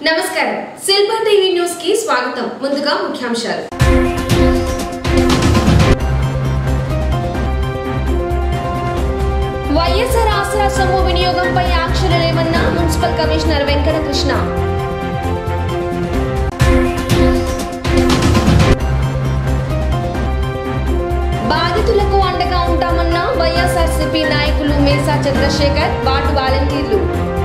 నమస్కారం శిల్ప TV news కి స్వాగతం ముందుగా ముఖ్యాంశాలు వైఎస్ఆర్ ఆసరా సొమ్ము వినియోగంపై ఆంక్షలు లేవన్న మున్సిపల్ కమిషనర్ వెంకటకృష్ణ బాధితులకు అండగా ఉంటామన్న వైఎస్ఆర్సీపీ నాయకులు మేసా చంద్రశేఖర్ వార్డు వాలంటీర్లు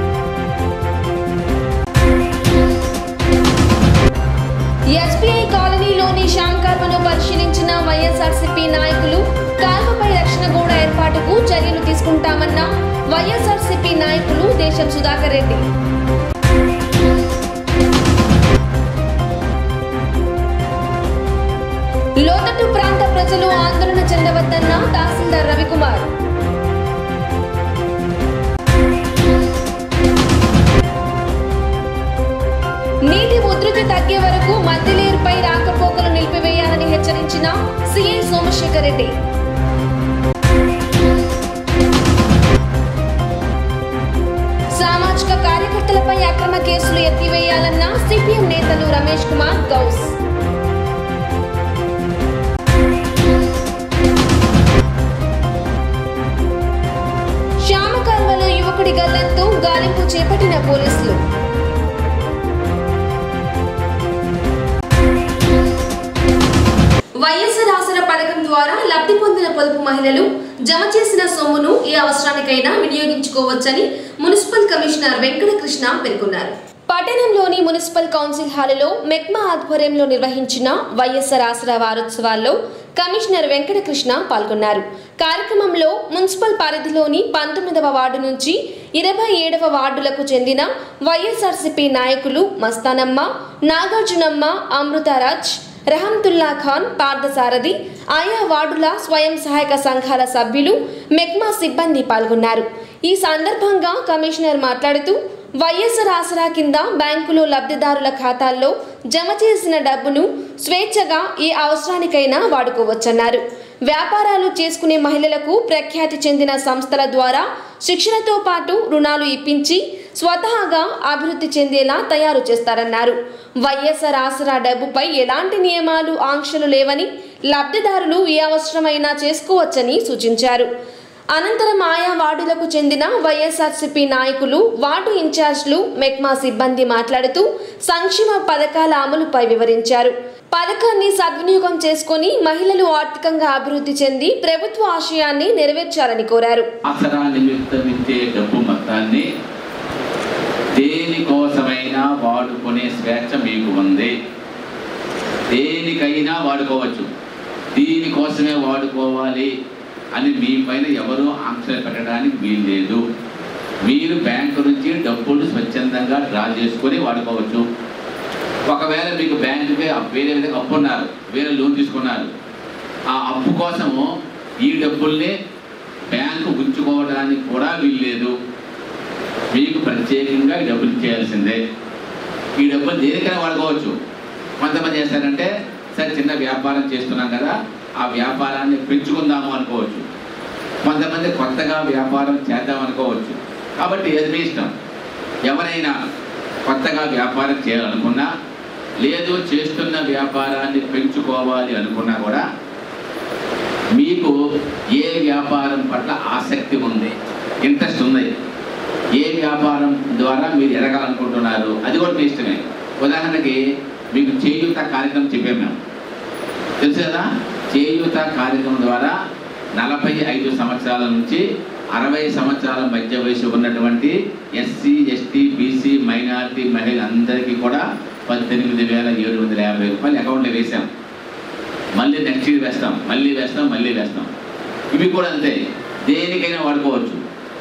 ఎస్బీఐ కాలనీలోని శాంకార్వను పరిశీలించిన వైఎస్ఆర్సీపీ నాయకులు కాల్వపై రక్షణ గోడ ఏర్పాటుకు చర్యలు తీసుకుంటామన్న వైఎస్ఆర్సీపీ నాయకులు దేశం సుధాకర్ రెడ్డి లోతట్టు ప్రాంత ప్రజలు ఆందోళన చెందవద్దన్న తహసీల్దార్ రవికుమార్ నీటి ఉధృతి తగ్గే వరకు మద్దిలేరుపై రాకపోకలు నిలిపివేయాలని హెచ్చరించిన సీఐ సోమశేఖర్ రెడ్డి సామాజిక కార్యకర్తలపై అక్రమ కేసులు ఎత్తివేయాలన్న సిపిఎం నేతలు రమేష్ కుమార్ గౌస్ శ్యామకర్వలో యువకుడి గల్లంతో గాలింపు చేపట్టిన పోలీసులు వైఎస్ఆర్ ఆసరా పథకం ద్వారా లబ్ధి పొందిన పొదుపు మహిళలు జమ చేసిన సొమ్మును ఏ అవసరానికైనా వినియోగించుకోవచ్చని మున్సిపల్ కమిషనర్ వెంకటకృష్ణ పేర్కొన్నారు పట్టణంలోని మున్సిపల్ కౌన్సిల్ హాలులో మెక్మా ఆధ్వర్యంలో నిర్వహించిన వైఎస్ఆర్ ఆసరా వారోత్సవాల్లో కమిషనర్ వెంకటకృష్ణ పాల్గొన్నారు కార్యక్రమంలో మున్సిపల్ పరిధిలోని పంతొమ్మిదవ వార్డు నుంచి ఇరవై ఏడవ వార్డులకు చెందిన వైఎస్ఆర్సీపీ నాయకులు మస్తానమ్మ నాగార్జునమ్మ అమృతరాజ్ రహంతుల్లా ఖాన్ పార్థసారథి ఆయా వార్డుల స్వయం సహాయక సంఘాల సభ్యులు మెక్మా సిబ్బంది పాల్గొన్నారు ఈ సందర్భంగా కమిషనర్ మాట్లాడుతూ వైఎస్ఆర్ ఆసరా కింద బ్యాంకులో లబ్ధిదారుల ఖాతాల్లో జమ చేసిన డబ్బును స్వేచ్ఛగా ఏ అవసరానికైనా వాడుకోవచ్చన్నారు వ్యాపారాలు చేసుకునే మహిళలకు ప్రఖ్యాతి చెందిన సంస్థల ద్వారా శిక్షణతో పాటు రుణాలు ఇప్పించి స్వతహాగా అభివృద్ధి చెందేలా తయారు చేస్తారన్నారు వైఎస్ఆర్ ఆసరా డబ్బుపై ఎలాంటి నియమాలు ఆంక్షలు లేవని లబ్ధిదారులు ఏ అవసరమైనా చేసుకోవచ్చని సూచించారు అనంతరం ఆయా వార్డులకు చెందిన వైఎస్ఆర్సీపీ నాయకులు వార్డు ఇన్ఛార్జ్లు మెక్మా సిబ్బంది మాట్లాడుతూ సంక్షేమ పథకాల అమలుపై వివరించారు పథకాన్ని సద్వినియోగం చేసుకొని మహిళలు ఆర్థికంగా అభివృద్ధి చెంది ప్రభుత్వ ఆశయాన్ని నెరవేర్చాలని కోరారు ఆసరా నిమిత్తం ఇచ్చే డబ్బు మొత్తాన్ని దేనికోసమైనా వాడుకునే స్వేచ్ఛ మీకు ఉంది దేనికైనా వాడుకోవచ్చు దీనికోసమే వాడుకోవాలి అని మీ పైన ఎవరూ ఆంక్షలు పెట్టడానికి వీల్లేదు మీరు బ్యాంకు నుంచి డబ్బులు స్వచ్ఛందంగా డ్రా చేసుకొని వాడుకోవచ్చు ఒకవేళ మీకు బ్యాంకుకి వేరే విధంగా అప్పు ఉన్నారు వేరే లోన్ తీసుకున్నారు ఆ అప్పు కోసము ఈ డబ్బుల్ని బ్యాంకు ఉంచుకోవడానికి కూడా వీల్లేదు మీకు ప్రత్యేకంగా ఈ డబ్బులు ఇచ్చేయాల్సిందే ఈ డబ్బులు దేనికైనా వాడుకోవచ్చు కొంతమంది చేస్తారంటే సరే చిన్న వ్యాపారం చేస్తున్నాం కదా ఆ వ్యాపారాన్ని పెంచుకుందాము అనుకోవచ్చు కొంతమంది కొత్తగా వ్యాపారం చేద్దాం అనుకోవచ్చు కాబట్టి అది మీ ఇష్టం ఎవరైనా కొత్తగా వ్యాపారం చేయాలనుకున్నా లేదు చేస్తున్న వ్యాపారాన్ని పెంచుకోవాలి అనుకున్నా కూడా మీకు ఏ వ్యాపారం పట్ల ఆసక్తి ఉంది ఇంట్రెస్ట్ ఉంది ఏ వ్యాపారం ద్వారా మీరు ఎదగాలనుకుంటున్నారు అది కూడా మీ ఇష్టమే ఉదాహరణకి మీకు చేయూత కార్యక్రమం చెప్పాము మేము తెలుసు కదా చేయూత కార్యక్రమం ద్వారా నలభై ఐదు సంవత్సరాల నుంచి అరవై సంవత్సరాల మధ్య వయసు ఉన్నటువంటి ఎస్సీ ఎస్టీ బీసీ మైనారిటీ మహిళలందరికీ కూడా పద్దెనిమిది వేల ఏడు వందల యాభై రూపాయలు అకౌంట్లో వేసాం మళ్ళీ నెక్స్ట్ ఇయర్ వేస్తాం మళ్ళీ వేస్తాం మళ్ళీ వేస్తాం ఇవి కూడా అంతే దేనికైనా వాడుకోవచ్చు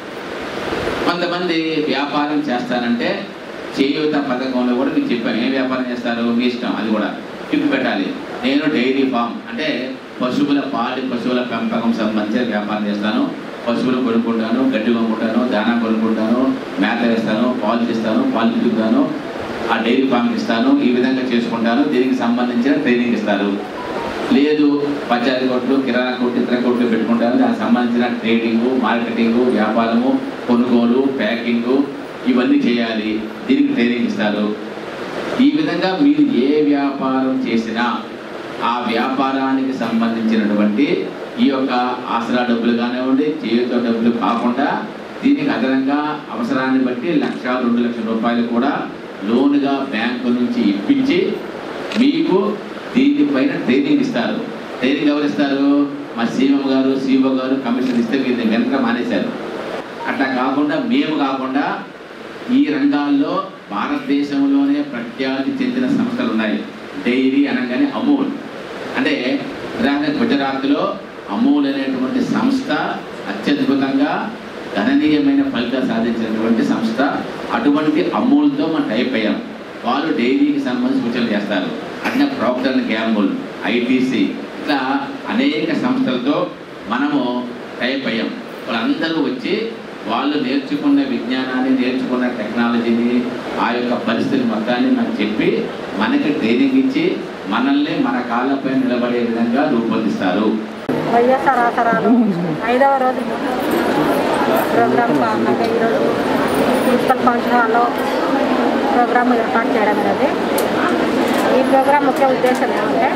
కొంతమంది వ్యాపారం చేస్తానంటే చేయూత పథకంలో కూడా మీకు చెప్పాను ఏ వ్యాపారం చేస్తారు మీ ఇష్టం అది కూడా టిక్ పెట్టాలి నేను డైరీ ఫామ్ అంటే పశువుల పాడి పశువుల పెంపకం సంబంధించిన వ్యాపారం చేస్తాను పశువులు కొనుక్కుంటాను గడ్డి కొనుక్కుంటాను దానా కొనుక్కుంటాను మేత వేస్తాను పాలు తీస్తాను పాలు పితుకుతాను ఆ డైరీ ఫామ్కి ఇస్తాను ఈ విధంగా చేసుకుంటాను దీనికి సంబంధించిన ట్రైనింగ్ ఇస్తారు లేదు పచారీ కొట్లు కిరాణా కొట్లు ఇతర కొట్లు పెట్టుకుంటారు దానికి సంబంధించిన ట్రేడింగు మార్కెటింగు వ్యాపారము కొనుగోలు ప్యాకింగు ఇవన్నీ చేయాలి దీనికి ట్రైనింగ్ ఇస్తారు ఈ విధంగా మీరు ఏ వ్యాపారం చేసినా ఆ వ్యాపారానికి సంబంధించినటువంటి ఈ యొక్క ఆసరా డబ్బులు కానివ్వండి చేయుత డబ్బులు కాకుండా దీనికి అదనంగా అవసరాన్ని బట్టి లక్ష రెండు లక్షల రూపాయలు కూడా లోనుగా బ్యాంకు నుంచి ఇప్పించి మీకు దీనిపైన ట్రైనింగ్ ఇస్తారు ట్రైనింగ్ ఎవరు ఇస్తారు మా సీఎం గారు సీఓ గారు కమిషన్ ఇస్తే వీరిని వెనక మానేశారు అట్లా కాకుండా మేము కాకుండా ఈ రంగాల్లో భారతదేశంలోనే ప్రఖ్యాతి చెందిన సంస్థలు ఉన్నాయి డైరీ అనగానే అమూల్ అంటే ఉదాహరణ గుజరాత్లో అమూల్ అనేటువంటి సంస్థ అత్యద్భుతంగా గణనీయమైన ఫలితాలు సాధించినటువంటి సంస్థ అటువంటి అమూల్తో మనం టైప్ అయ్యాం వాళ్ళు డైరీకి సంబంధించి సూచనలు చేస్తారు అట్లా ప్రాక్టర్ అండ్ గ్యాంబుల్ ఐటీసీ ఇట్లా అనేక సంస్థలతో మనము టైప్ అయ్యాం వాళ్ళందరూ వచ్చి వాళ్ళు నేర్చుకున్న విజ్ఞానాన్ని నేర్చుకున్న టెక్నాలజీని ఆ యొక్క పరిస్థితి మొత్తాన్ని మనకు చెప్పి మనకి ట్రైనింగ్ ఇచ్చి మనల్ని మన కాళ్ళపై నిలబడే విధంగా రూపొందిస్తారు వైఎస్ఆర్ ఆసరాలు ఐదవ రోజు ప్రోగ్రాం భాగంగా ఈరోజు మున్సిపల్ ఫంక్షన్ హాల్లో ప్రోగ్రాం ఏర్పాటు చేయడం అనేది ఈ ప్రోగ్రాం ముఖ్య ఉద్దేశం ఏమంటే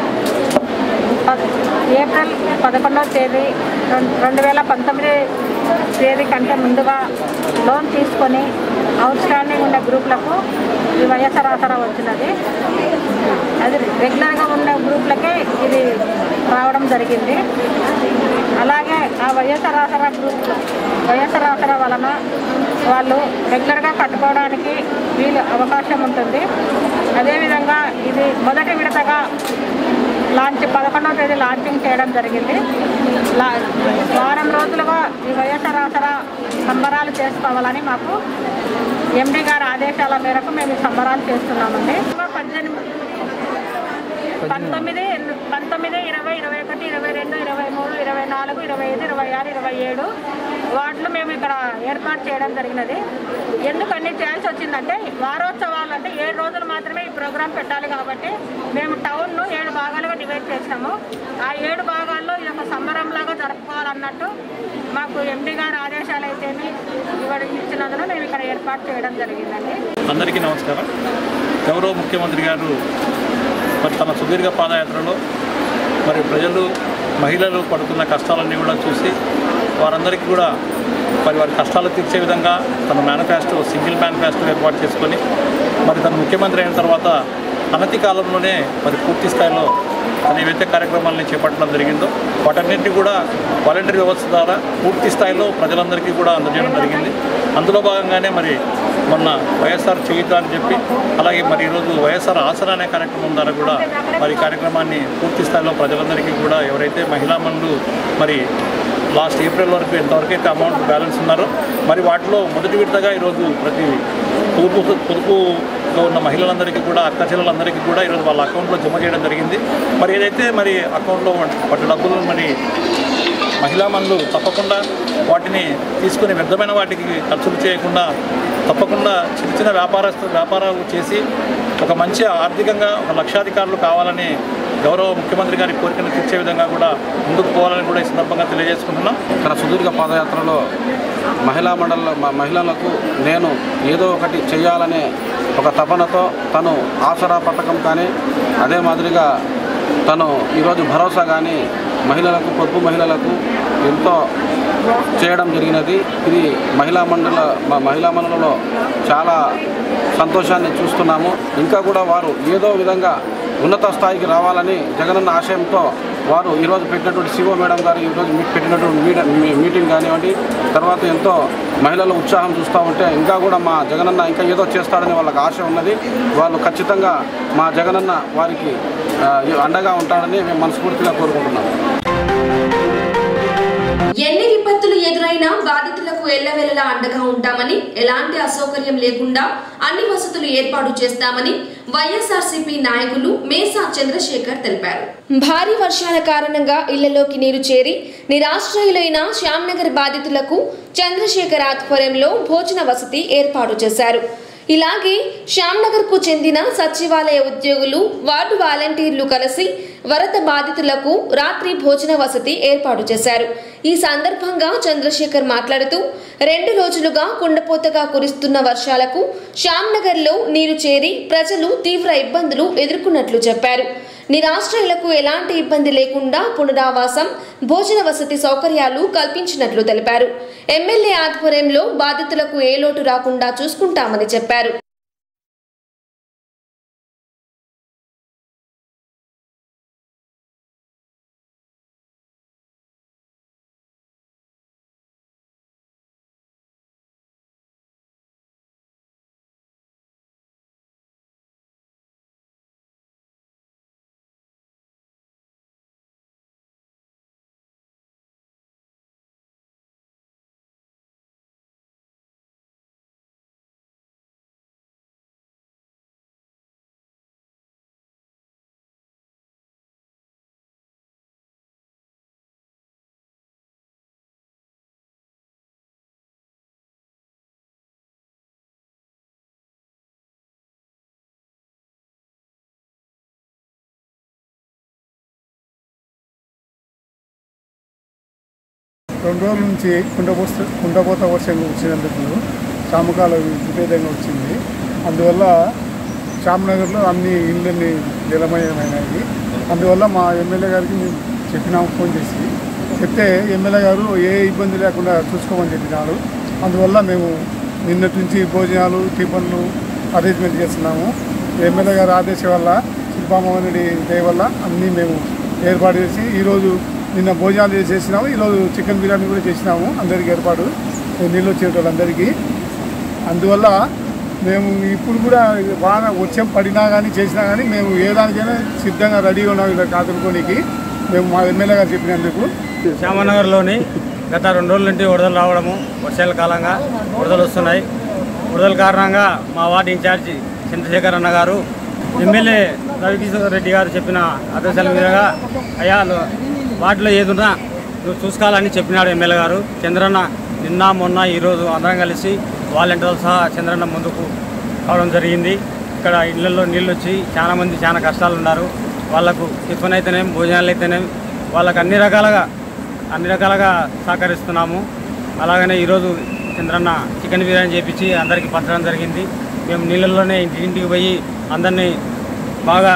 ప- ఏప్రిల్ పదకొండవ తేదీ రెండు రెండు వేల పంతొమ్మిది తేదీ కంటే ముందుగా లోన్ తీసుకొని అవుట్ స్టాండింగ్ ఉండే గ్రూపులకు ఈ వైఎస్ఆర్ ఆసరా వచ్చినది అది రెగ్యులర్గా ఉండే గ్రూపులకే ఇది రావడం జరిగింది అలాగే ఆ వైఎస్ఆర్ ఆసరా గ్రూప్ వైఎస్ఆర్ ఆసరా వలన వాళ్ళు రెగ్యులర్గా కట్టుకోవడానికి వీలు అవకాశం ఉంటుంది అదేవిధంగా ఇది మొదటి విడతగా లాంచ్ పదకొండవ తేదీ లాంచింగ్ చేయడం జరిగింది లా వారం రోజులుగా ఈ వైఎస్ఆర్ ఆసరా సంబరాలు చేసుకోవాలని మాకు ఎండి గారి ఆదేశాల మేరకు మేము ఈ సంబరాలు చేస్తున్నామండి పద్దెనిమిది పంతొమ్మిది పంతొమ్మిది ఇరవై ఇరవై ఒకటి ఇరవై రెండు ఇరవై మూడు ఇరవై నాలుగు ఇరవై ఐదు ఇరవై ఆరు ఇరవై ఏడు వాటిలో మేము ఇక్కడ ఏర్పాటు చేయడం జరిగినది ఎందుకు అన్ని చేయాల్సి వచ్చిందంటే వారోత్సవాలు అంటే ఏడు రోజులు మాత్రమే ఈ ప్రోగ్రాం పెట్టాలి కాబట్టి మేము టౌన్ను ఏడు భాగాలుగా డివైడ్ చేసినాము ఆ ఏడు భాగాల్లో ఇది ఒక సంబరంలాగా జరుపుకోవాలన్నట్టు మాకు ఎండి గారి ఆదేశాలు అయితేనే ఇవ్వడం ఇచ్చినందున మేము ఇక్కడ ఏర్పాటు చేయడం జరిగిందండి అందరికీ నమస్కారం గౌరవ ముఖ్యమంత్రి గారు మరి తన సుదీర్ఘ పాదయాత్రలో మరి ప్రజలు మహిళలు పడుతున్న కష్టాలన్నీ కూడా చూసి వారందరికీ కూడా మరి వారి కష్టాలు తీర్చే విధంగా తన మేనిఫెస్టో సింగిల్ మేనిఫెస్టో ఏర్పాటు చేసుకొని మరి తను ముఖ్యమంత్రి అయిన తర్వాత అనతి కాలంలోనే మరి పూర్తి స్థాయిలో తను ఏవైతే కార్యక్రమాలని చేపట్టడం జరిగిందో వాటన్నింటినీ కూడా వాలంటరీ వ్యవస్థ ద్వారా పూర్తి స్థాయిలో ప్రజలందరికీ కూడా అందజేయడం జరిగింది అందులో భాగంగానే మరి మొన్న వైఎస్ఆర్ చేయుత అని చెప్పి అలాగే మరి ఈరోజు వైఎస్ఆర్ ఆసరా అనే కార్యక్రమం ద్వారా కూడా మరి ఈ కార్యక్రమాన్ని పూర్తి స్థాయిలో ప్రజలందరికీ కూడా ఎవరైతే మహిళా మనులు మరి లాస్ట్ ఏప్రిల్ వరకు ఎంతవరకు అయితే అమౌంట్ బ్యాలెన్స్ ఉన్నారో మరి వాటిలో మొదటి విడతగా ఈరోజు ప్రతి పొదుపు పొదుపులో ఉన్న మహిళలందరికీ కూడా అక్క చెల్లెలందరికీ కూడా ఈరోజు వాళ్ళ అకౌంట్లో జమ చేయడం జరిగింది మరి ఏదైతే మరి అకౌంట్లో పడ్డ డబ్బులు మరి మహిళా మనులు తప్పకుండా వాటిని తీసుకుని వ్యర్థమైన వాటికి ఖర్చులు చేయకుండా తప్పకుండా చిన్న చిన్న వ్యాపారస్తు వ్యాపారాలు చేసి ఒక మంచి ఆర్థికంగా ఒక లక్షాధికారులు కావాలని గౌరవ ముఖ్యమంత్రి గారి కోరికను తీర్చే విధంగా కూడా ముందుకు పోవాలని కూడా ఈ సందర్భంగా తెలియజేసుకుంటున్నాం తన సుదీర్ఘ పాదయాత్రలో మహిళా మండల మ- మహిళలకు నేను ఏదో ఒకటి చేయాలనే ఒక తపనతో తను ఆసరా పథకం కానీ అదే మాదిరిగా తను ఈరోజు భరోసా కానీ మహిళలకు పొదుపు మహిళలకు ఎంతో చేయడం జరిగినది ఇది మహిళా మండల మ- మహిళా మండలిలో చాలా సంతోషాన్ని చూస్తున్నాము ఇంకా కూడా వారు ఏదో విధంగా ఉన్నత స్థాయికి రావాలని జగనన్న ఆశయంతో వారు ఈరోజు పెట్టినటువంటి శివ మేడం గారు ఈరోజు మీ- పెట్టినటువంటి మీడ- మీ- మీటింగ్ కానివ్వండి తర్వాత ఎంతో మహిళల ఉత్సాహం చూస్తూ ఉంటే ఇంకా కూడా మా జగనన్న ఇంకా ఏదో చేస్తాడని వాళ్ళకి ఆశ ఉన్నది వాళ్ళు ఖచ్చితంగా మా జగనన్న వారికి ఆ, అండగా ఉంటాడని మేము మనస్ఫూర్తిగా కోరుకుంటున్నాం ఎన్ని విపత్తులు ఎదురైనా బాధితులకు ఎల్లవేళలా అండగా ఉంటామని ఎలాంటి అసౌకర్యం లేకుండా అన్ని వసతులు ఏర్పాటు చేస్తామని వైఎస్ఆర్సీపీ నాయకులు మేసా చంద్రశేఖర్ తెలిపారు భారీ వర్షాల కారణంగా ఇళ్లలోకి నీరు చేరి నిరాశ్రయులైన శ్యామ్నగర్ బాధితులకు చంద్రశేఖర్ ఆధ్వర్యంలో భోజన వసతి ఏర్పాటు చేశారు ఇలాగే శ్యామ్నగర్కు చెందిన సచివాలయ ఉద్యోగులు వార్డు వాలంటీర్లు కలిసి వరద బాధితులకు రాత్రి భోజన వసతి ఏర్పాటు చేశారు ఈ సందర్భంగా చంద్రశేఖర్ మాట్లాడుతూ రెండు రోజులుగా కుండపోతగా కురుస్తున్న వర్షాలకు శ్యామ్నగర్లో నీరు చేరి ప్రజలు తీవ్ర ఇబ్బందులు ఎదుర్కొన్నట్లు చెప్పారు నిరాశ్రయులకు ఎలాంటి ఇబ్బంది లేకుండా పునరావాసం భోజన వసతి సౌకర్యాలు కల్పించినట్లు తెలిపారు ఎమ్మెల్యే ఆధ్వర్యంలో బాధితులకు ఏ లోటు రాకుండా చూసుకుంటామని చెప్పారు రెండు రోజుల నుంచి కుండపోత కుండపోత వర్షం వచ్చినందుకు సామకాలం విపరీతంగా వచ్చింది అందువల్ల శ్యామ్నగర్లో అన్ని ఇళ్ళని నిలమయమైనాయి అందువల్ల మా ఎమ్మెల్యే గారికి మేము చెప్పినాము ఫోన్ చేసి చెప్తే ఎమ్మెల్యే గారు ఏ ఇబ్బంది లేకుండా చూసుకోమని చెప్పినాడు అందువల్ల మేము నిన్నటి నుంచి భోజనాలు టిఫన్లు అరేంజ్మెంట్ చేస్తున్నాము ఎమ్మెల్యే గారి ఆదేశం వల్ల శిల్పామోహన్ రెడ్డి దయ వల్ల అన్నీ మేము ఏర్పాటు చేసి ఈరోజు నిన్న భోజనాలు చేసేసినాము ఈరోజు చికెన్ బిర్యానీ కూడా చేసినాము అందరికీ ఏర్పాటు నీళ్ళు వచ్చే వాళ్ళందరికీ అందువల్ల మేము ఇప్పుడు కూడా వాన వర్షం పడినా కానీ చేసినా కానీ మేము ఏ దానికైనా సిద్ధంగా రెడీగా ఉన్నాం ఇలా కాదుకోనికి మేము మా ఎమ్మెల్యే గారు చెప్పినందుకు శ్యామనగర్లోని గత రెండు రోజుల నుండి వరదలు రావడము వర్షాల కాలంగా వరదలు వస్తున్నాయి వరదల కారణంగా మా వార్డు ఇన్ఛార్జి చంద్రశేఖర్ అన్న గారు ఎమ్మెల్యే రవికిషోర్ రెడ్డి గారు చెప్పిన ఆదేశాల మీదుగా అయ్యా నువ్వు వార్డులో ఏదున్నా నువ్వు చూసుకోవాలని చెప్పినాడు ఎమ్మెల్యే గారు చంద్రన్న నిన్న మొన్న ఈరోజు అందరం కలిసి వాలంటీర్లు సహా చంద్రన్న ముందుకు కావడం జరిగింది ఇక్కడ ఇళ్లలో నీళ్ళు వచ్చి చాలా మంది చాలా కష్టాలు ఉన్నారు వాళ్ళకు టిఫిన్ అయితేనేం భోజనాలు అయితేనేం వాళ్ళకు అన్ని రకాలుగా అన్ని రకాలుగా సహకరిస్తున్నాము అలాగనే ఈరోజు చంద్రన్న చికెన్ బిర్యానీ చేపించి అందరికీ పంచడం జరిగింది మేము నీళ్ళల్లోనే ఇంటింటికి పోయి అందరినీ బాగా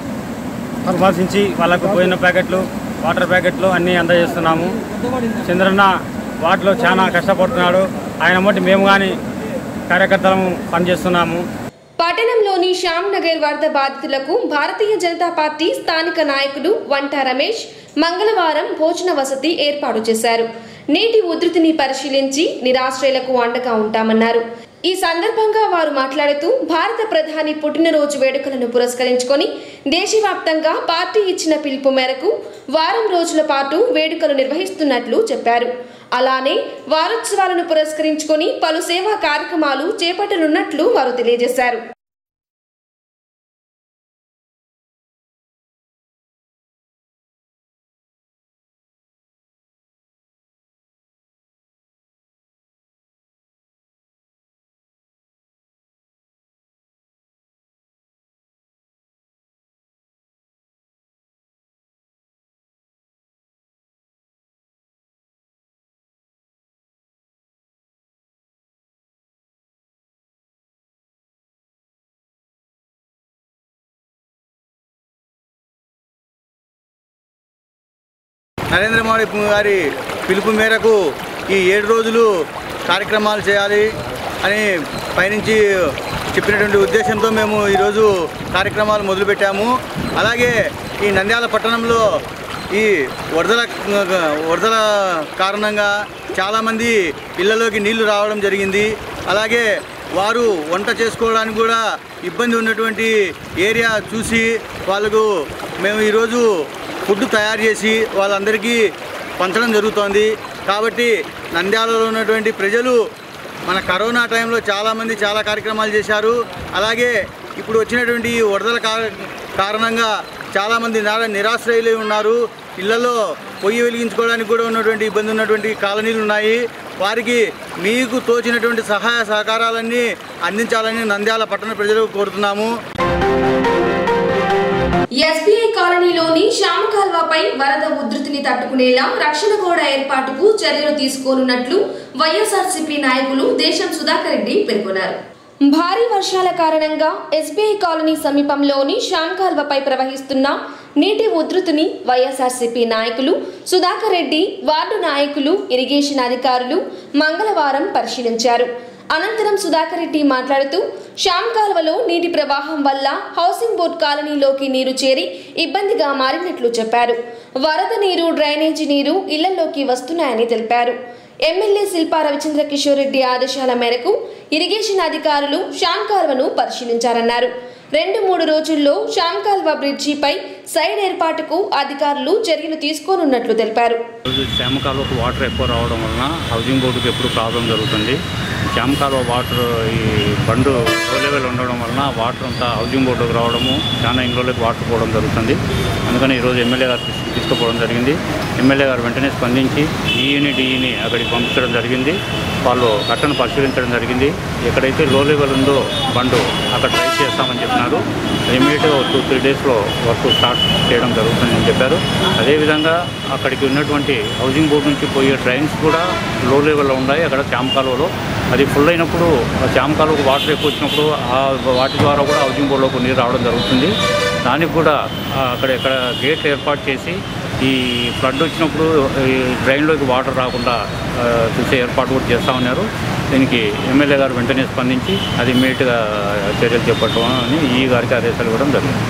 పరామర్శించి వాళ్ళకు భోజన ప్యాకెట్లు వాటర్ ప్యాకెట్లు అన్నీ అందజేస్తున్నాము చంద్రన్న వాటిలో చాలా కష్టపడుతున్నాడు ఆయన మట్టి మేము కానీ కార్యకర్తలము పనిచేస్తున్నాము పట్టణంలోని శ్యామ్ నగర్ వరద బాధితులకు భారతీయ జనతా పార్టీ స్థానిక నాయకులు వంట రమేష్ మంగళవారం భోజన వసతి ఏర్పాటు చేశారు నేటి ఉధృతిని పరిశీలించి నిరాశ్రయులకు అండగా ఉంటామన్నారు ఈ సందర్భంగా వారు మాట్లాడుతూ భారత ప్రధాని పుట్టినరోజు వేడుకలను పురస్కరించుకొని దేశవ్యాప్తంగా పార్టీ ఇచ్చిన పిలుపు మేరకు వారం రోజుల పాటు వేడుకలు నిర్వహిస్తున్నట్లు చెప్పారు అలానే వారోత్సవాలను పురస్కరించుకొని పలు సేవా కార్యక్రమాలు చేపట్టనున్నట్లు వారు తెలియజేశారు నరేంద్ర మోడీ గారి పిలుపు మేరకు ఈ ఏడు రోజులు కార్యక్రమాలు చేయాలి అని పైనుంచి చెప్పినటువంటి ఉద్దేశంతో మేము ఈరోజు కార్యక్రమాలు మొదలుపెట్టాము అలాగే ఈ నంద్యాల పట్టణంలో ఈ వరదల వరదల కారణంగా చాలామంది ఇళ్లలోకి నీళ్లు రావడం జరిగింది అలాగే వారు వంట చేసుకోవడానికి కూడా ఇబ్బంది ఉన్నటువంటి ఏరియా చూసి వాళ్ళకు మేము ఈరోజు ఫుడ్ తయారు చేసి వాళ్ళందరికీ పంచడం జరుగుతోంది కాబట్టి నంద్యాలలో ఉన్నటువంటి ప్రజలు మన కరోనా టైంలో చాలామంది చాలా కార్యక్రమాలు చేశారు అలాగే ఇప్పుడు వచ్చినటువంటి ఈ వరదల కా- కారణంగా చాలామంది నిరా నిరాశ్రయులై ఉన్నారు ఇళ్లలో పొయ్యి వెలిగించుకోవడానికి కూడా ఉన్నటువంటి ఇబ్బంది ఉన్నటువంటి కాలనీలు ఉన్నాయి వారికి మీకు తోచినటువంటి సహాయ సహకారాలన్నీ అందించాలని నంద్యాల పట్టణ ప్రజలు కోరుతున్నాము ఎస్బీఐ కాలనీలోని శ్యామ కాల్వపై వరద ఉధృతిని తట్టుకునేలా రక్షణ గోడ ఏర్పాటుకు చర్యలు తీసుకోనున్నట్లు వైఎస్ఆర్సీపీ నాయకులు దేశం సుధాకర్ రెడ్డి పేర్కొన్నారు భారీ వర్షాల కారణంగా ఎస్బీఐ కాలనీ సమీపంలోని శ్యామ్ కాల్వపై ప్రవహిస్తున్న నీటి ఉధృతిని వైఎస్ఆర్సీపీ నాయకులు సుధాకర్ రెడ్డి వార్డు నాయకులు ఇరిగేషన్ అధికారులు మంగళవారం పరిశీలించారు అనంతరం సుధాకర్ రెడ్డి మాట్లాడుతూ శ్యామ్ కాల్వలో నీటి ప్రవాహం వల్ల హౌసింగ్ బోర్డ్ కాలనీలోకి నీరు చేరి ఇబ్బందిగా మారినట్లు చెప్పారు వరద నీరు డ్రైనేజీ నీరు ఇళ్లలోకి వస్తున్నాయని తెలిపారు ఎమ్మెల్యే శిల్పా రవిచంద్ర కిషోర్ రెడ్డి ఆదేశాల మేరకు ఇరిగేషన్ అధికారులు శ్యామ్ కాల్వను పరిశీలించారన్నారు రెండు మూడు రోజుల్లో శ్యామ్ కాల్వ బ్రిడ్జిపై సైడ్ ఏర్పాటుకు అధికారులు చర్యలు తీసుకోనున్నట్లు తెలిపారు రోజు శ్యామ కాలువకు వాటర్ ఎక్కువ రావడం వలన హౌసింగ్ బోర్డుకి ఎప్పుడు ప్రాబ్లం జరుగుతుంది శ్యామ కాలువ వాటర్ ఈ బండు లో లెవెల్ ఉండడం వలన వాటర్ అంతా హౌసింగ్ బోర్డుకు రావడము చాలా ఇంట్లోకి వాటర్ పోవడం జరుగుతుంది అందుకని ఈరోజు ఎమ్మెల్యే గారు తీసు- తీసుకుపోవడం జరిగింది ఎమ్మెల్యే గారు వెంటనే స్పందించి ఈఈని డిఈని అక్కడికి పంపించడం జరిగింది వాళ్ళు కట్టను పరిశీలించడం జరిగింది ఎక్కడైతే లో లెవెల్ ఉందో బండు అక్కడ ట్రై చేస్తామని చెప్పినారు ఇమీడియట్గా టూ త్రీ డేస్లో వర్క్ స్టార్ట్ చేయడం జరుగుతుందని చెప్పారు అదేవిధంగా అక్కడికి ఉన్నటువంటి హౌసింగ్ బోర్డు నుంచి పోయే ట్రైన్స్ కూడా లో లెవెల్లో ఉన్నాయి అక్కడ శ్యామ్ కాలువలో అది ఫుల్ అయినప్పుడు ఆ శ్యామ్ కాలువకు వాటర్ ఎక్కువ వచ్చినప్పుడు ఆ వాటి ద్వారా కూడా హౌసింగ్ బోర్డులోకి నీరు రావడం జరుగుతుంది దానికి కూడా ఆ, అక్కడ ఇక్కడ గేట్ ఏర్పాటు చేసి ఈ ఫ్లడ్ వచ్చినప్పుడు ఈ డ్రైన్లోకి వాటర్ రాకుండా ఆ, చూసే ఏర్పాటు కూడా చేస్తూ ఉన్నారు దీనికి ఎమ్మెల్యే గారు వెంటనే స్పందించి అది ఇమ్మీడియట్గా చర్యలు చేపట్టడం అని ఈ గారికి ఆదేశాలు ఇవ్వడం జరిగింది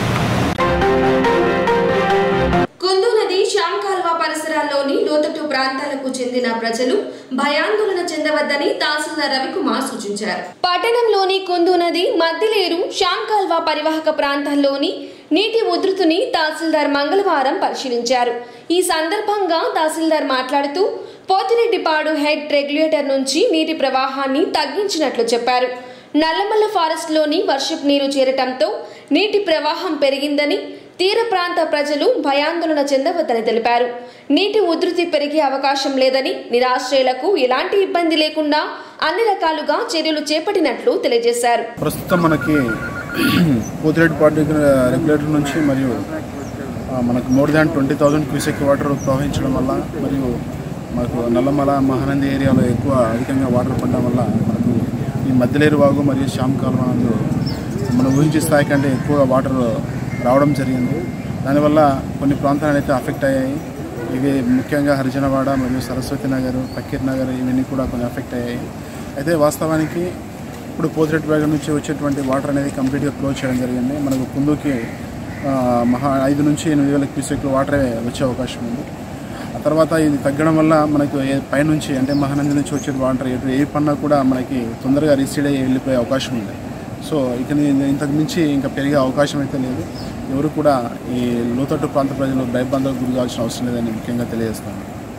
కుందు నది శ్యామ్ కాల్వ పరిసరాల్లోని లోతట్టు ప్రాంతాలకు చెందిన ప్రజలు భయాందోళన చెందవద్దని తహసీల్దార్ రవికుమార్ సూచించారు పట్టణంలోని కుందు నది మద్దిలేరు శ్యామ్ కాల్వ పరివాహక ప్రాంతాల్లోని నీటి ఉధృతిని తహసీల్దార్ మంగళవారం పరిశీలించారు ఈ సందర్భంగా తహసీల్దార్ మాట్లాడుతూ పోతిరెడ్డిపాడు హెడ్ రెగ్యులేటర్ నుంచి నీటి ప్రవాహాన్ని తగ్గించినట్లు చెప్పారు నల్లమల్ల ఫారెస్ట్లోని వర్షపు నీరు చేరటంతో నీటి ప్రవాహం పెరిగిందని తీర ప్రాంత ప్రజలు భయాందోళన చెందవద్దని తెలిపారు నీటి ఉధృతి పెరిగే అవకాశం లేదని నిరాశ్రయులకు ఎలాంటి ఇబ్బంది లేకుండా అన్ని రకాలుగా చర్యలు చేపట్టినట్లు తెలియజేశారు ప్రస్తుతం మనకి పోతిరెడ్డి పార్టీ రెగ్యులేటర్ నుంచి మరియు ఆ, మనకు more than twenty thousand cusec water ప్రవహించడం వల్ల మరియు మనకు నల్లమల మహానంది ఏరియాలో ఎక్కువ అధికంగా వాటర్ పడడం వల్ల మనకు ఈ మధ్యలేరు వాగు మరియు శ్యామ్ కాలువ నందు మనం ఊహించే స్థాయి కంటే ఎక్కువ వాటర్ రావడం జరిగింది దానివల్ల కొన్ని ప్రాంతాలు అయితే అఫెక్ట్ అయ్యాయి ఇవి ముఖ్యంగా హరిజనవాడ మరియు సరస్వతి నగర్ ఫకీర్ నగర్ ఇవన్నీ కూడా కొన్ని అఫెక్ట్ అయ్యాయి అయితే వాస్తవానికి ఇప్పుడు పోతిరెడ్డి బ్యాగ్ నుంచి వచ్చేటువంటి వాటర్ అనేది కంప్లీట్గా క్లోజ్ చేయడం జరిగింది మనకు కుందుకి ఆ, మహా ఐదు నుంచి ఎనిమిది వేల క్యూసెక్లు వాటరే వచ్చే అవకాశం ఉంది ఆ తర్వాత ఇది తగ్గడం వల్ల మనకు ఏ పైనుంచి అంటే మహానంది నుంచి వచ్చే వాటర్ ఎటు ఏ పన్నా కూడా మనకి తొందరగా రిసీడ్ అయ్యి వెళ్ళిపోయే అవకాశం ఉంది సో ఇక నీ- ఇంతకు మించి ఇంకా పెరిగే అవకాశం అయితే లేదు ఎవరు కూడా ఈ లోతట్టు ప్రాంత ప్రజలు భయబంధాలకు గురి కావాల్సిన అవసరం లేదని ముఖ్యంగా తెలియజేస్తాను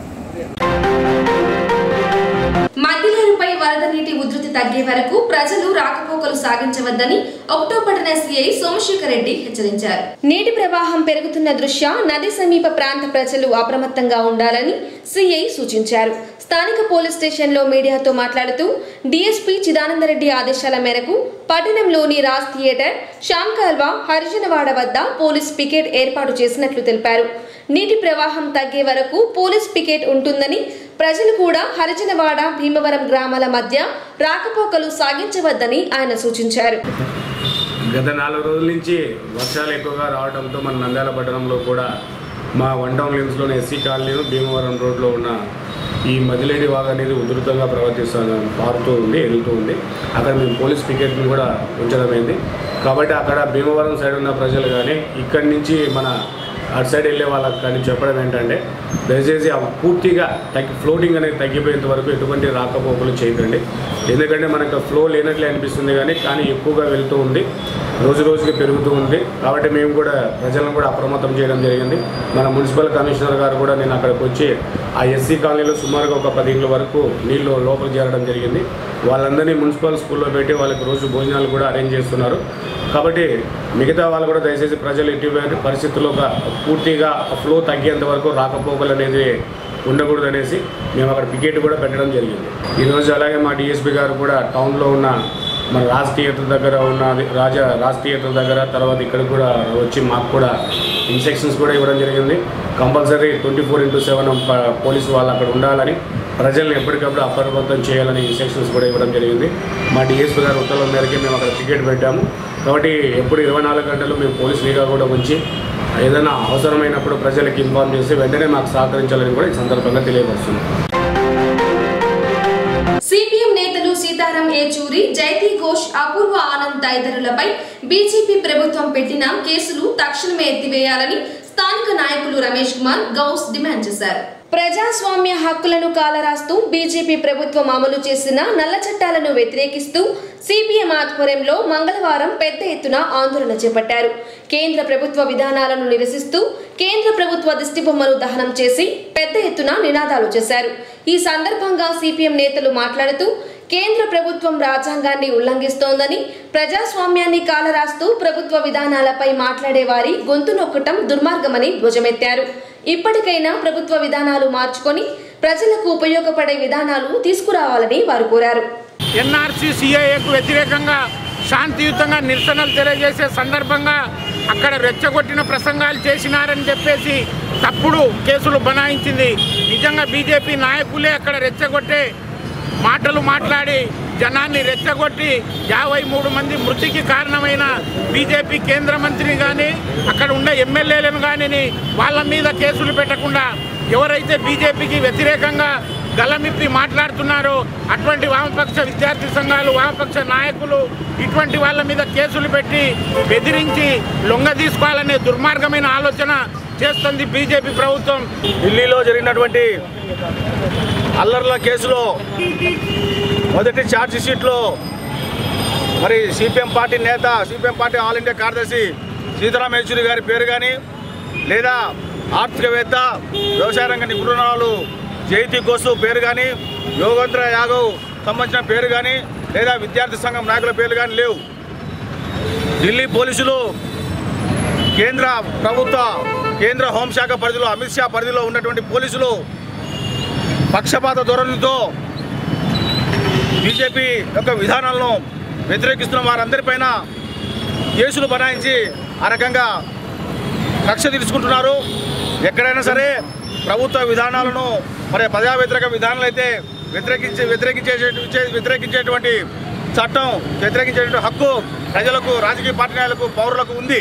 మద్దిలేరుపై వరద నీటి ఉధృతి తగ్గే వరకు ప్రజలు రాకపోకలు సాగించవద్దని ఒకటో పట్టణ సిఐ సోమశేఖర్ రెడ్డి హెచ్చరించారు నీటి ప్రవాహం పెరుగుతున్న దృష్ట్యా నది సమీప ప్రాంత ప్రజలు అప్రమత్తంగా ఉండాలని సిఐ సూచించారు స్థానిక పోలీస్ స్టేషన్లో మీడియాతో మాట్లాడుతూ డీఎస్పీ చిదానందరెడ్డి ఆదేశాల మేరకు పట్టణంలోని రాజ్ థియేటర్ శ్యామ్ కాల్వ హరిజనవాడ వద్ద పోలీస్ పికెట్ ఏర్పాటు చేసినట్లు తెలిపారు నీటి ప్రవాహం తగ్గే వరకు పోలీస్ పికెట్ ఉంటుందని ప్రజలు కూడా హరిజనవాడ భీమవరం గ్రామాల మధ్య రాకపోకలు సాగించవద్దని ఆయన సూచించారు గత నాలుగు రోజుల నుంచి వర్షాలు ఎక్కువగా రావడంతో మన నంద్యాల పట్టణంలో కూడా మా వన్ టౌన్ లిమ్స్లోని ఎస్సీ కాలనీ భీమవరం రోడ్లో ఉన్న ఈ మదిలేడి వాగు అనేది ఉధృతంగా ప్రవర్తిస్తూ పారుతూ ఉంది వెళ్తూ ఉంది అక్కడ మేము పోలీస్ పికెట్ని కూడా ఉంచడమైంది కాబట్టి అక్కడ భీమవరం సైడ్ ఉన్న ప్రజలు కానీ ఇక్కడి నుంచి మన అటు సైడ్ వెళ్ళే వాళ్ళకి కానీ చెప్పడం ఏంటంటే దయచేసి ఆ పూర్తిగా తగ్గి ఫ్లోటింగ్ అనేది తగ్గిపోయేంత వరకు ఎటువంటి రాకపోకలు చేయకండి ఎందుకంటే మనకు ఫ్లో లేనట్లే అనిపిస్తుంది కానీ కానీ ఎక్కువగా వెళ్తూ ఉంది రోజు రోజుకి పెరుగుతూ ఉంది కాబట్టి మేము కూడా ప్రజలను కూడా అప్రమత్తం చేయడం జరిగింది మన మున్సిపల్ కమిషనర్ గారు కూడా నేను అక్కడికి వచ్చి ఆ ఎస్సీ కాలనీలో సుమారుగా ఒక పది ఇండ్ల వరకు నీళ్లు లోపల చేరడం జరిగింది వాళ్ళందరినీ మున్సిపల్ స్కూల్లో పెట్టి వాళ్ళకి రోజు భోజనాలు కూడా అరేంజ్ చేస్తున్నారు కాబట్టి మిగతా వాళ్ళు కూడా దయచేసి ప్రజలు ఎటువంటి పరిస్థితుల్లో ఒక పూర్తిగా ఫ్లో తగ్గేంత వరకు రాకపోకలు అనేది ఉండకూడదు అనేసి మేము అక్కడ పికెట్ కూడా పెట్టడం జరిగింది ఈరోజు అలాగే మా డిఎస్పీ గారు కూడా టౌన్లో ఉన్న మన రాజ్ థియేటర్ దగ్గర ఉన్న రాజా రాజ్ థియేటర్ దగ్గర తర్వాత ఇక్కడ కూడా వచ్చి మాకు కూడా ఇన్స్ట్రక్షన్స్ కూడా ఇవ్వడం జరిగింది compulsory twenty four into seven police వాళ్ళు అక్కడ ఉండాలని ప్రజల్ని ఎప్పటికప్పుడు అప్రమత్తం చేయాలని ఇన్స్ట్రక్షన్స్ కూడా ఇవ్వడం జరిగింది మా డిఎస్పీ గారి ఉత్తర్వుల మేరకే మేము అక్కడ టికెట్ పెట్టాము కాబట్టి ఎప్పుడు ఇరవై నాలుగు గంటలు మేము పోలీస్ నిఘా కూడా ఉంచి ఏదైనా అవసరమైనప్పుడు ప్రజలకు ఇన్ఫార్మ్ చేసి వెంటనే మాకు సహకరించాలని కూడా ఈ సందర్భంగా తెలియపరుస్తున్నాం సిపిఎం నేతలు సీతారాం ఏచూరి జైతి ఘోష్ అపూర్వ ఆనంద్ తదితరులపై బీజేపీ ప్రభుత్వం పెట్టిన కేసులు తక్షణమే ఎత్తివేయాలని స్థానిక నాయకులు రమేష్ కుమార్ గౌస్ డిమాండ్ చేశారు ప్రజాస్వామ్య హక్కులను కాలరాస్తూ బీజేపీ ప్రభుత్వం అమలు చేసిన నల్ల చట్టాలను వ్యతిరేకిస్తూ సిపిఎం ఆధ్వర్యంలో మంగళవారం పెద్ద ఎత్తున ఆందోళన చేపట్టారు కేంద్ర ప్రభుత్వ విధానాలను నిరసిస్తూ కేంద్ర ప్రభుత్వ దిష్టిబొమ్మను దహనం చేసి పెద్ద ఎత్తున నినాదాలు చేశారు ఈ సందర్భంగా సిపిఎం నేతలు మాట్లాడుతూ కేంద్ర ప్రభుత్వం రాజ్యాంగాన్ని ఉల్లంఘిస్తోందని ప్రజాస్వామ్యాన్ని కాలరాస్తూ ప్రభుత్వ విధానాలపై మాట్లాడే వారి గొంతు నొక్కటం దుర్మార్గమని ధ్వజమెత్తారు ఇప్పటికైనా ప్రభుత్వ విధానాలు మార్చుకొని ప్రజలకు ఉపయోగపడే విధానాలు తీసుకురావాలని వారు కోరారు ఎన్ఆర్సీ సిఐఏకు వ్యతిరేకంగా శాంతియుతంగా నిరసనలు తెలియజేసే సందర్భంగా అక్కడ రెచ్చగొట్టిన ప్రసంగాలు చేసినారని చెప్పేసి తప్పుడు కేసులు బనాయించింది నిజంగా బీజేపీ నాయకులే అక్కడ రెచ్చగొట్టే మాటలు మాట్లాడి జనాన్ని రెచ్చగొట్టి యాభై మూడు మంది మృతికి కారణమైన బీజేపీ కేంద్ర మంత్రిని కానీ అక్కడ ఉండే ఎమ్మెల్యేలను కానీ వాళ్ళ మీద కేసులు పెట్టకుండా ఎవరైతే బీజేపీకి వ్యతిరేకంగా గలమిప్పి మాట్లాడుతున్నారో అటువంటి వామపక్ష విద్యార్థి సంఘాలు వామపక్ష నాయకులు ఇటువంటి వాళ్ళ మీద కేసులు పెట్టి బెదిరించి లొంగ తీసుకోవాలనే దుర్మార్గమైన ఆలోచన చేస్తుంది బీజేపీ ప్రభుత్వం ఢిల్లీలో జరిగినటువంటి అల్లర్ల కేసులో మొదటి ఛార్జ్ షీట్లో మరి సిపిఎం పార్టీ నేత సిపిఎం పార్టీ ఆల్ ఇండియా కార్యదర్శి సీతారాం యేచూరి గారి పేరు కానీ లేదా ఆర్థికవేత్త వ్యవసాయ రంగ నిపుణురాలు జైతి గోసు పేరు కానీ యోగేంద్ర యాదవ్ సంబంధించిన పేరు కానీ లేదా విద్యార్థి సంఘం నాయకుల పేర్లు కానీ లేవు ఢిల్లీ పోలీసులు కేంద్ర ప్రభుత్వ కేంద్ర హోంశాఖ పరిధిలో అమిత్ షా పరిధిలో ఉన్నటువంటి పోలీసులు పక్షపాత ధోరణితో బీజేపీ యొక్క విధానాలను వ్యతిరేకిస్తున్న వారందరిపైన కేసులు బనాయించి ఆ రకంగా కక్ష తీర్చుకుంటున్నారు ఎక్కడైనా సరే ప్రభుత్వ విధానాలను మరి ప్రజా వ్యతిరేక విధానాలు అయితే వ్యతిరేకించే వ్యతిరేకించే వ్యతిరేకించేటువంటి చట్టం వ్యతిరేకించేటువంటి హక్కు ప్రజలకు రాజకీయ పార్టీ నాయకులకు పౌరులకు ఉంది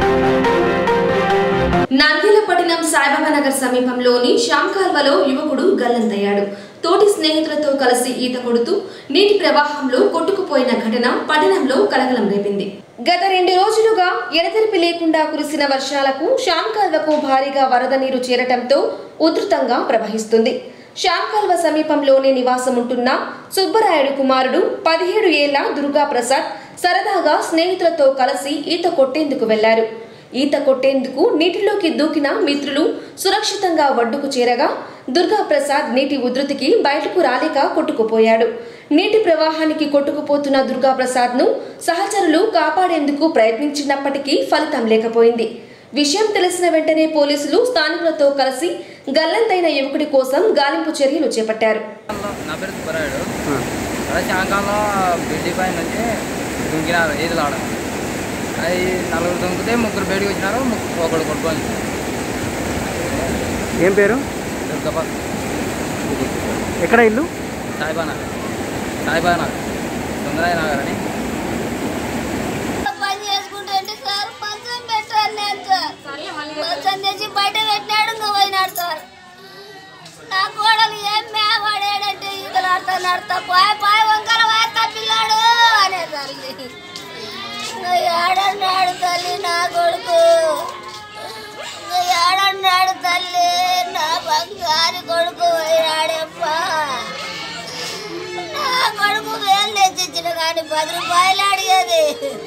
నంద్యాల పట్టణం సాయిబాబా నగర్ సమీపంలోని శ్యామ్ కాల్వలో యువకుడు గల్లంతయ్యాడు తోటి స్నేహితులతో కలిసి ఈత కొడుతూ నీటి ప్రవాహంలో కొట్టుకుపోయిన ఘటన పట్టణంలో కలకలం రేపింది గత రెండు రోజులుగా ఎడతెరిపి లేకుండా కురిసిన వర్షాలకు శ్యామ్ కాల్వకు భారీగా వరద నీరు చేరటంతో ఉధృతంగా ప్రవహిస్తుంది శ్యామ్ కాల్వ సమీపంలోనే నివాసముంటున్న సుబ్బరాయుడు కుమారుడు పదిహేడు ఏళ్ల దుర్గా ప్రసాద్ సరదాగా స్నేహితులతో కలిసి ఈత కొట్టేందుకు వెళ్లారు ఈత కొట్టేందుకు నీటిలోకి దూకిన మిత్రులు సురక్షితంగా ఒడ్డుకు చేరగా దుర్గా ప్రసాద్ నీటి ఉధృతికి బయటకు రాలేక కొట్టుకుపోయాడు నీటి ప్రవాహానికి కొట్టుకుపోతున్న దుర్గా ప్రసాద్ ను సహచరులు కాపాడేందుకు ప్రయత్నించినప్పటికీ ఫలితం లేకపోయింది విషయం తెలిసిన వెంటనే పోలీసులు స్థానికులతో కలిసి గల్లంతైన యువకుడి కోసం గాలింపు చర్యలు చేపట్టారు నా పేరు సుబ్బరాయుడు అదే సాయంకాలం బిల్డింగ్ పైన వచ్చి దుంకినారు ఈదులు ఆడ అది నలుగురు దుంకితే ముగ్గురు బయటకు వచ్చినారు ముగ్గురు ఒకడు కొట్టుకొని ఏం పేరు దుర్గప ఎక్కడ ఇల్లు సాయిబానా సాయిబానా సుందరాయ నగర్ అని పని చేసుకుంటే సార్ మంచం పెట్టాను నేను సార్ మంచం తెచ్చి బయట పెట్టినాడు ఇంకా పోయినాడు సార్ నా కోడలు ఏం మేవాడాడంటే ఈతలు ఆడుతా నడతా పాయ పాయ వంకర వార్తా పిల్లాడు అనే తల్లి ఇంకా ఏడన్నాడు తల్లి నా కొడుకు ఇంకా ఏడన్నాడు తల్లి నా బంగారు కొడుకు పోయినాడప్పా నా కొడుకు వేలు తెచ్చిచ్చిన కానీ పది రూపాయలు అడిగేది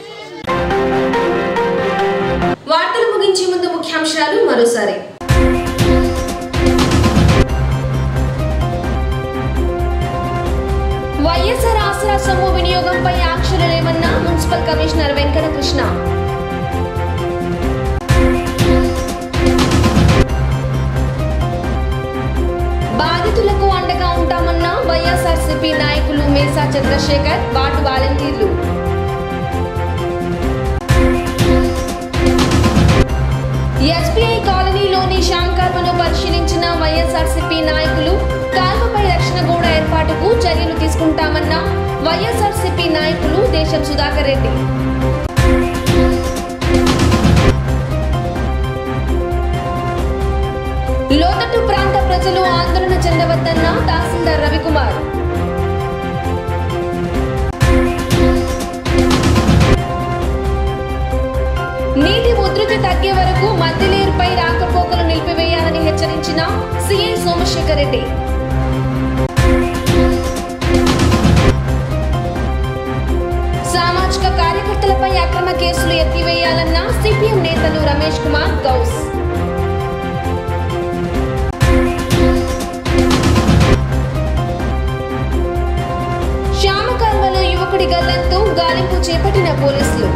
వార్తలు ముగించే ముందు ముఖ్యాంశాలు మరోసారి వైఎస్ఆర్ ఆసరా సొమ్ము వినియోగంపై ఆంక్షలు లేవన్న మున్సిపల్ కమిషనర్ వెంకటకృష్ణ బాధితులకు అండగా ఉంటామన్న వైఎస్ఆర్సీపీ నాయకులు మేసా చంద్రశేఖర్ వార్డు వాలంటీర్లు వైఎస్ఆర్సీపీ నాయకులు కాల్వపై రక్షణ గోడ ఏర్పాటుకు చర్యలు తీసుకుంటామన్న వైఎస్ఆర్సీపీ నాయకులు దేశం సుధాకర్ రెడ్డి లోతట్టు ప్రాంత ప్రజలు ఆందోళన చెందవద్దన్న తహసీల్దార్ రవికుమార్ నీటి ఉధృతి తగ్గే వరకు మద్దిలేరుపై రాకపోకలు నిలిపివేయాలని హెచ్చరించిన సీఐ సోమశేఖర్ రెడ్డి సామాజిక కార్యకర్తలపై అక్రమ కేసులు ఎత్తివేయాలన్న సిపిఎం నేతలు రమేష్ కుమార్ గౌస్ శ్యామకాల్వలో యువకుడి గల్లంతు గాలింపు చేపట్టిన పోలీసులు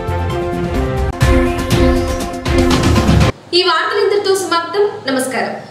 ఈ వార్తలు ఇంతటితో సమాప్తం నమస్కారం